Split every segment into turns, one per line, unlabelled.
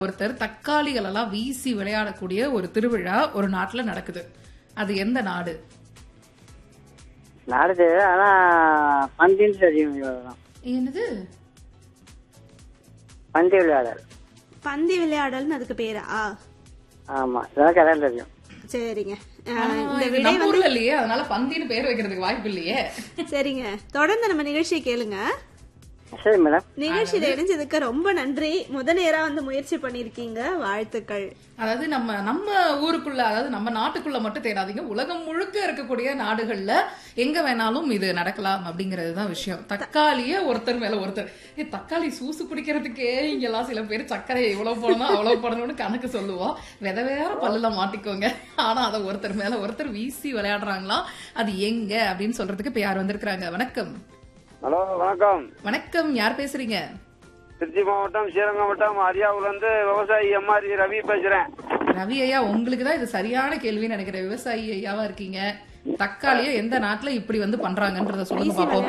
ஒருத்தர் தக்காளிகள் எல்லாம் வீசி விளையாடக்கூடிய ஒரு திருவிழா ஒரு நாட்டுல நடக்குது அது எந்த நாடு
நாடு ஆனா பந்தின்னு தெரியும் இவ்வளவுதான்
என்னது
பந்தி விளையாடல்
பந்தி விளையாடல்னு அதுக்கு பேரா
ஆமா இதெல்லாம் கடன் தெரியும்
சரிங்க
ஆ,
அஹ், இந்த
இது
விடை
நம்ம ஊர்ல இல்லையே அதனால பந்தின்னு பேர் வைக்கிறதுக்கு வாய்ப்பு இல்லையே
சரிங்க தொடர்ந்து நம்ம நிகழ்ச்சியை கேளுங்க
சரி மேடம்
நிகழ்ச்சியில இணைஞ்சதுக்கு ரொம்ப நன்றி முத நேரா வந்து முயற்சி பண்ணிருக்கீங்க வாழ்த்துக்கள்
அதாவது நம்ம நம்ம ஊருக்குள்ள அதாவது நம்ம நாட்டுக்குள்ள மட்டும் தேடாதீங்க உலகம் முழுக்க இருக்கக்கூடிய நாடுகள்ல எங்க வேணாலும் இது நடக்கலாம் அப்படிங்கிறது தான் விஷயம் தக்காளிய ஒருத்தர் மேல ஒருத்தர் ஏ தக்காளி சூசு குடிக்கிறதுக்கே இங்கெல்லாம் சில பேர் சர்க்கரை இவ்வளவு போடணும் அவ்வளவு போடணும்னு கணக்கு சொல்லுவோம் வித வேற பல்லுல மாட்டிக்கோங்க ஆனா அதை ஒருத்தர் மேல ஒருத்தர் வீசி விளையாடுறாங்களாம் அது எங்க அப்படின்னு சொல்றதுக்கு இப்ப யார் வந்திருக்கிறாங்க வணக்கம்
ஹலோ வணக்கம்
வணக்கம் யார் பேசுறீங்க
திருச்சி மாவட்டம் ஸ்ரீரங்கம் மாவட்டம் அரியாவுல இருந்து விவசாயி எம்ஆர்இ ரவி பேசுறேன்
ரவி ஐயா உங்களுக்கு தான் இது சரியான கேள்வின்னு நினைக்கிறேன் விவசாயி ஐயாவா இருக்கீங்க தக்காளியை எந்த நாட்டுல இப்படி வந்து பண்றாங்கன்றத சொல்லுங்க பாப்போம்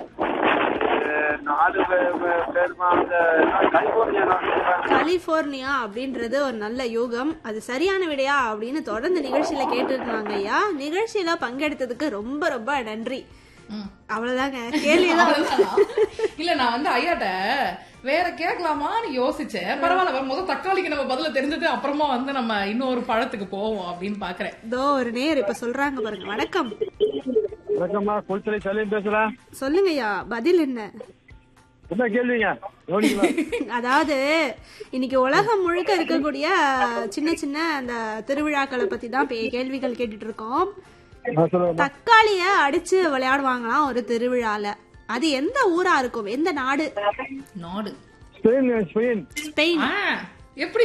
இது நாடு பே- பே- பேருமா அந்த கலிபோர்னியா நாடு சொல்றாங்க.
கலிபோர்னியா அப்படின்றது ஒரு நல்ல யூகம் அது சரியான விடையா அப்படின்னு தொடர்ந்து நிகழ்ச்சியில கேட்டுருக்காங்க ஐயா நிகழ்ச்சியில பங்கெடுத்ததுக்கு ரொம்ப ரொம்ப நன்றி
ம்.
அவ்வளவுதாங்க கேள்விதான்
அவ்வளவுதானா? இல்ல நான் வந்து ஐயாட்ட வேற கேட்கலாமான்னு யோசிச்சேன் பரவாயில்ல முதல் தக்காளிக்கு நம்ம பதில தெரிஞ்சது அப்புறமா வந்து நம்ம இன்னொரு பழத்துக்கு போவோம் அப்படின்னு பாக்குறேன்
இதோ ஒரு நேர் இப்ப சொல்றாங்க பாருங்க வணக்கம்
வணக்கம்மா குளித்தலை சலீம் பேசுறேன்
சொல்லுங்க ஐயா பதில் என்ன
என்ன கேள்விங்க கவனிக்கலாம்.
அதாவது இன்னைக்கு உலகம் முழுக்க இருக்கக்கூடிய சின்ன சின்ன அந்த திருவிழாக்களை பத்தி தான் பே- கேள்விகள் கேட்டுட்டு இருக்கோம்
ஆ, சொல்லுங்க
தக்காளிய அடிச்சு விளையாடுவாங்களாம் ஒரு திருவிழால அது எந்த ஊரா இருக்கும் எந்த நாடு
நாடு
ஸ்பெயின் ஸ்பெயின்
ஸ்பெயின்
ஆ, எப்படி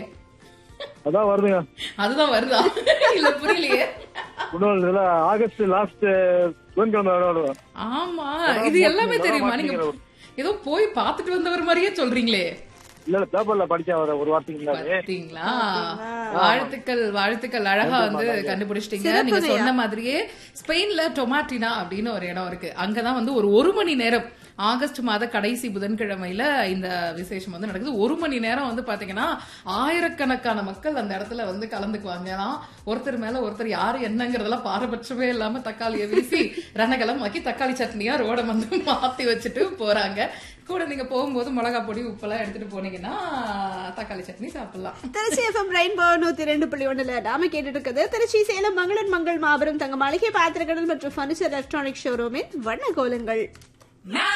அதான் வருதுங்க
அதுதான் வருதா இல்ல புரியலையே
இன்னொரு இதுல ஆகஸ்ட் லாஸ்ட் புதன்கிழமை விளையாடுவோம்
ஆமா இது எல்லாமே தெரியுமா நீங்க ஏதோ போய் பார்த்துட்டு வந்தவர் மாதிரியே சொல்றீங்களே
இல்ல இல்ல பேப்பர்ல படிச்சேன் ஒரு ஒரு வார்த்தைக்கு முன்னாடி
பாத்தீங்களா வாழ்த்துக்கள் வாழ்த்துக்கள் அழகா வந்து கண்டுபிடிச்சிட்டீங்க நீங்க சொன்ன மாதிரியே ஸ்பெயின்ல டொமாட்டினா அப்படின்னு ஒரு இடம் இருக்கு அங்கதான் வந்து ஒரு ஒரு மணி நேரம் ஆகஸ்ட் மாத கடைசி புதன்கிழமையில இந்த விசேஷம் வந்து நடக்குது ஒரு மணி நேரம் வந்து பாத்தீங்கன்னா ஆயிரக்கணக்கான மக்கள் அந்த இடத்துல வந்து கலந்துக்குவாங்க ஒருத்தர் மேல ஒருத்தர் யாரு என்னங்கறதெல்லாம் பாரபட்சமே இல்லாம தக்காளியை வீசி ரணகலமாக்கி தக்காளி சட்னியா ரோட வந்து மாத்தி வச்சுட்டு போறாங்க கூட நீங்க போகும்போது மிளகா பொடி உப்பெல்லாம் எடுத்துட்டு போனீங்கன்னா தக்காளி சட்னி சாப்பிடலாம்
திருச்சி எஃப்எம் ரெயின்போ நூத்தி ரெண்டு புள்ளி ஒண்ணுல நாம கேட்டுட்டு இருக்குது திருச்சி சேலம் மங்களன் மங்கள் மாபெரும் தங்க மளிகை பாத்திரக்கடல் மற்றும் பர்னிச்சர் எலக்ட்ரானிக் ஷோரூமின் வண்ண கோலங்கள்